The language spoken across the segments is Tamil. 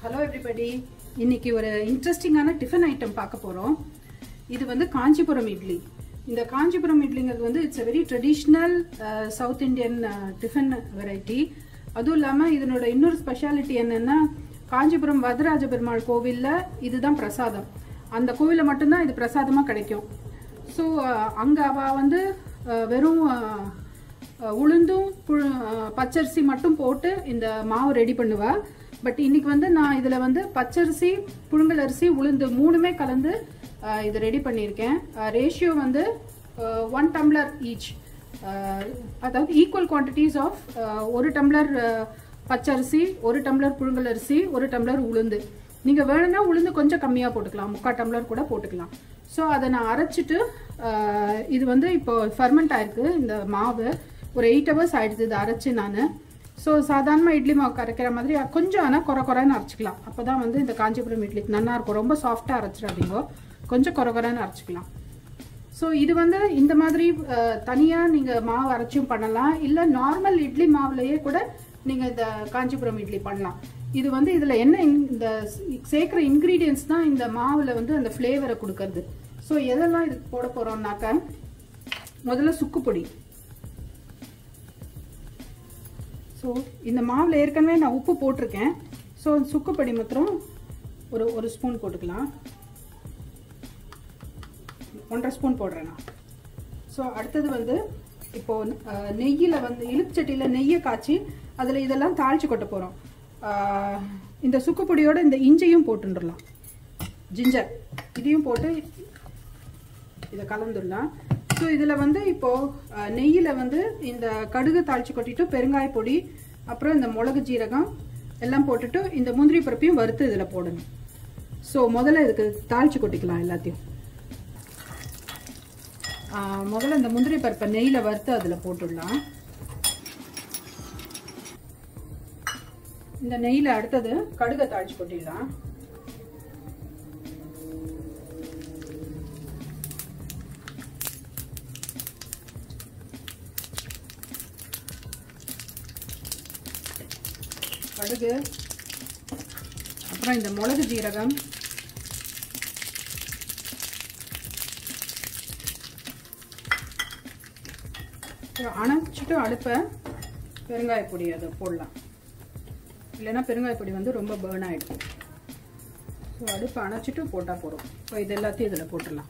ஹலோ எவ்ரிபடி இன்னைக்கு ஒரு இன்ட்ரெஸ்டிங்கான டிஃபன் ஐட்டம் பார்க்க போகிறோம் இது வந்து காஞ்சிபுரம் இட்லி இந்த காஞ்சிபுரம் இட்லிங்கிறது வந்து it's a very traditional south Indian tiffin variety அதுவும் இல்லாமல் இதனோட இன்னொரு ஸ்பெஷாலிட்டி என்னன்னா காஞ்சிபுரம் வரதராஜ பெருமாள் கோவிலில் இதுதான் பிரசாதம் அந்த கோவிலில் மட்டும்தான் இது பிரசாதமாக கிடைக்கும் ஸோ அங்கே அவள் வந்து அஹ், வெறும் அஹ், அஹ் உளுந்தும் புழு- அஹ் பச்சரிசி மட்டும் போட்டு இந்த மாவு ரெடி பண்ணுவா பட் இன்னைக்கு வந்து நான் இதுல வந்து பச்சரிசி புழுங்கல் அரிசி உளுந்து மூணுமே கலந்து அஹ், இது ரெடி பண்ணியிருக்கேன் ரேஷியோ வந்து ஒன் டம்ளர் ஈச் அதாவது ஈக்குவல் குவான்டிட்டிஸ் ஆஃப் ஒரு டம்ளர் அஹ், பச்சரிசி ஒரு டம்ளர் புழுங்கல் அரிசி ஒரு டம்ளர் உளுந்து நீங்க வேணும்னா உளுந்து கொஞ்சம் கம்மியா போட்டுக்கலாம் முக்கால் டம்ளர் கூட போட்டுக்கலாம் ஸோ அதை நான் அரைச்சிட்டு அஹ், இது வந்து இப்போ ஃபர்மெண்ட் ஆயிருக்கு இந்த மாவு ஒரு எயிட் ஹவர்ஸ் ஆயிடுது இதை அரைச்சு நான் ஸோ சாதாரணமாக இட்லி மாவு கரைக்கிற மாதிரி கொஞ்சம் ஆனால் குறை குறைன்னு அரைச்சிக்கலாம் அப்போ தான் வந்து இந்த காஞ்சிபுரம் இட்லிக்கு நல்லா இருக்கும் ரொம்ப சாஃப்டாக அரைச்சிடாதீங்க கொஞ்சம் குறை குறைன்னு அரைச்சிக்கலாம் ஸோ இது வந்து இந்த மாதிரி தனியாக நீங்கள் மாவு அரைச்சும் பண்ணலாம் இல்லை நார்மல் இட்லி மாவுலையே கூட நீங்கள் இந்த காஞ்சிபுரம் இட்லி பண்ணலாம் இது வந்து இதில் என்ன in- இந்த சேர்க்குற இன்க்ரீடியன்ஸ் தான் இந்த மாவில் வந்து அந்த ஃப்ளேவரை கொடுக்கறது ஸோ எதெல்லாம் இதுக்கு போட போகிறோம்னாக்க முதல்ல சுக்குப்பொடி ஸோ இந்த மாவில் ஏற்கனவே நான் உப்பு போட்டிருக்கேன் ஸோ சுக்குப்பொடி மாத்திரம் ஒரு ஒரு ஸ்பூன் போட்டுக்கலாம் ஒன்றரை ஸ்பூன் போடுறேன் நான் ஸோ அடுத்தது வந்து இப்போ அஹ், நெய்யில வந்து இலுப்புச்சட்டியில நெய்யை காய்ச்சி அதில் இதெல்லாம் தாளிச்சு கொட்ட போகிறோம் இந்த சுக்குப்பொடியோட இந்த இஞ்சியும் போட்டுடலாம் ஜிஞ்சர் இதையும் போட்டு இதை கலந்துடலாம் ஸோ இதில் வந்து இப்போ அஹ், நெய்யில வந்து இந்த கடுகு தாளிச்சு கொட்டிட்டு பெருங்காய பொடி அப்புறம் இந்த மிளகு ஜீரகம் எல்லாம் போட்டுட்டு இந்த முந்திரி பருப்பையும் வறுத்து இதில் போடணும் ஸோ முதல்ல இதுக்கு தாளிச்சு கொட்டிக்கலாம் எல்லாத்தையும் ஆஹ் முதல்ல இந்த முந்திரி பருப்பை நெய்யில் வறுத்து அதில் போட்டுடலாம் இந்த நெய்யில் அடுத்தது கடுகை தாளிச்சு கொட்டிடலாம் கடுகு அப்புறம் இந்த மிளகு ஜீரகம் அணைச்சிட்டு அடுப்பை பெருங்காய பொடி அதை போடலாம் இல்லைன்னா பெருங்காய பொடி வந்து ரொம்ப பேர்ன் ஆகிடும் ஸோ அடுப்பை அணைச்சிட்டு போட்டால் போதும் ஸோ இது எல்லாத்தையும் இதில் போட்டுடலாம்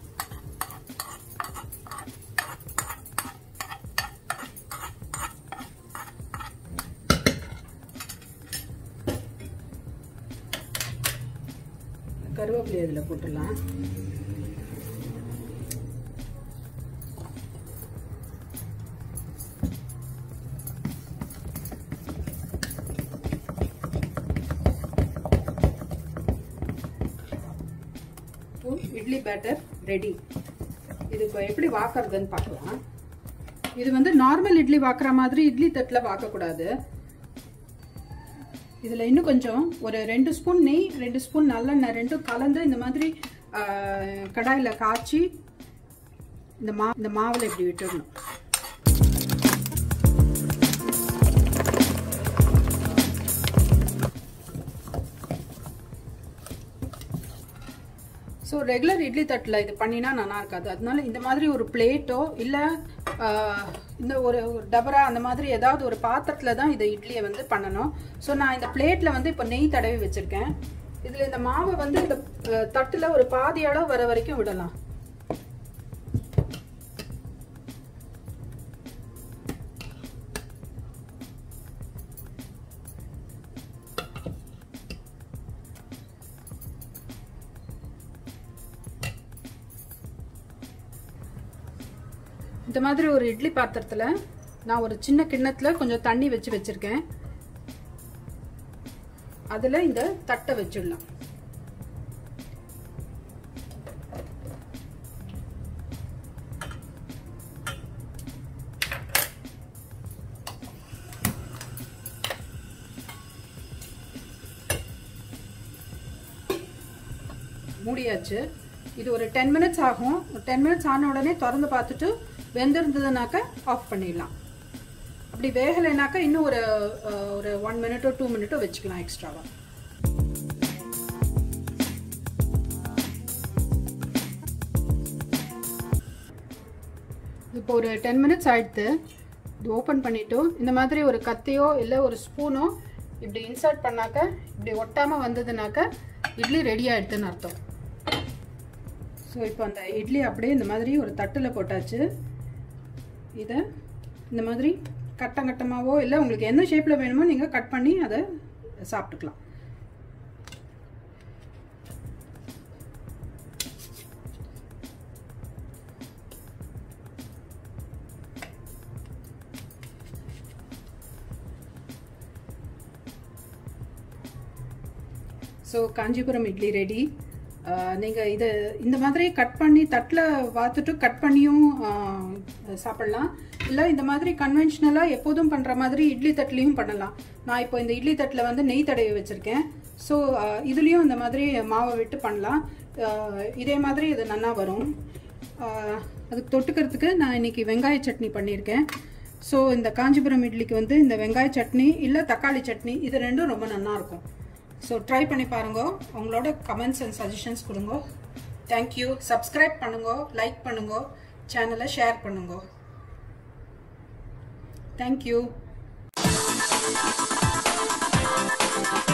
கருவேப்பிலை இதில் போட்டுடலாம் இப்போ இட்லி பேட்டர் ரெடி இது இப்போ எப்படி வாக்குறதுன்னு பார்க்கலாம் இது வந்து நார்மல் இட்லி வாக்குற மாதிரி இட்லி தட்டில் வாக்கக்கூடாது இதில் இன்னும் கொஞ்சம் ஒரு ரெண்டு ஸ்பூன் நெய் ரெண்டு ஸ்பூன் நல்லெண்ணெய் ரெண்டும் கலந்து இந்த மாதிரி கடாயில் காய்ச்சி இந்த மா இந்த மாவில் இப்படி விட்டுடணும் ஸோ ரெகுலர் இட்லி தட்டில் இது பண்ணினா நல்லா இருக்காது அதனால இந்த மாதிரி ஒரு பிளேட்டோ இல்லை இந்த ஒரு ஒரு டபரா அந்த மாதிரி ஏதாவது ஒரு பாத்திரத்தில் தான் இதை இட்லியை வந்து பண்ணணும் ஸோ நான் இந்த பிளேட்டில் வந்து இப்போ நெய் தடவி வச்சுருக்கேன் இதில் இந்த மாவை வந்து இந்த தட்டில் ஒரு பாதி அளவு வர வரைக்கும் விடலாம் இந்த மாதிரி ஒரு இட்லி பாத்திரத்தில் நான் ஒரு சின்ன கிண்ணத்தில் கொஞ்சம் தண்ணி வச்சு வச்சுருக்கேன் அதில் இந்த தட்டை வச்சிடலாம் மூடியாச்சு இது ஒரு டென் மினிட்ஸ் ஆகும் டென் மினிட்ஸ் ஆன உடனே திறந்து பார்த்துட்டு வெந்திருந்ததுனாக்க ஆஃப் பண்ணிடலாம் அப்படி வேகலைனாக்கா இன்னும் ஒரு அஹ், ஒரு ஒன் மினிட்டோ டூ மினிட்டோ வச்சுக்கலாம் எக்ஸ்ட்ராவாக இப்போ ஒரு டென் மினிட்ஸ் ஆயிடுத்து இது ஓப்பன் பண்ணிவிட்டு இந்த மாதிரி ஒரு கத்தியோ இல்லை ஒரு ஸ்பூனோ இப்படி இன்சர்ட் பண்ணாக்க இப்படி ஒட்டாமல் வந்ததுனாக்க இட்லி ரெடி ஆகிடுதுன்னு அர்த்தம் ஸோ இப்போ அந்த இட்லி அப்படியே இந்த மாதிரி ஒரு தட்டில் போட்டாச்சு இதை இந்த மாதிரி கட்டம் கட்டமாவோ இல்லை உங்களுக்கு எந்த ஷேப்பில் வேணுமோ நீங்கள் கட் பண்ணி அதை சாப்பிட்டுக்கலாம் ஸோ காஞ்சிபுரம் இட்லி ரெடி நீங்கள் இதை இந்த மாதிரி கட் பண்ணி தட்டில் பார்த்துட்டு கட் பண்ணியும் சாப்பிட்லாம் இல்லை இந்த மாதிரி கன்வென்ஷனலாக எப்போதும் பண்ணுற மாதிரி இட்லி தட்டுலேயும் பண்ணலாம் நான் இப்போ இந்த இட்லி தட்டில் வந்து நெய் தடவி வச்சுருக்கேன் ஸோ இதுலேயும் இந்த மாதிரி மாவை விட்டு பண்ணலாம் இதே மாதிரி இது நல்லா வரும் அதுக்கு தொட்டுக்கிறதுக்கு நான் இன்னைக்கு வெங்காய சட்னி பண்ணியிருக்கேன் ஸோ இந்த காஞ்சிபுரம் இட்லிக்கு வந்து இந்த வெங்காய சட்னி இல்லை தக்காளி சட்னி இது ரெண்டும் ரொம்ப நல்லா இருக்கும் ஸோ ட்ரை பண்ணி பாருங்க உங்களோட கமெண்ட்ஸ் அண்ட் சஜஷன்ஸ் கொடுங்க தேங்க்யூ சப்ஸ்கிரைப் பண்ணுங்க லைக் பண்ணுங்க சேனலை ஷேர் பண்ணுங்க தேங்க்யூ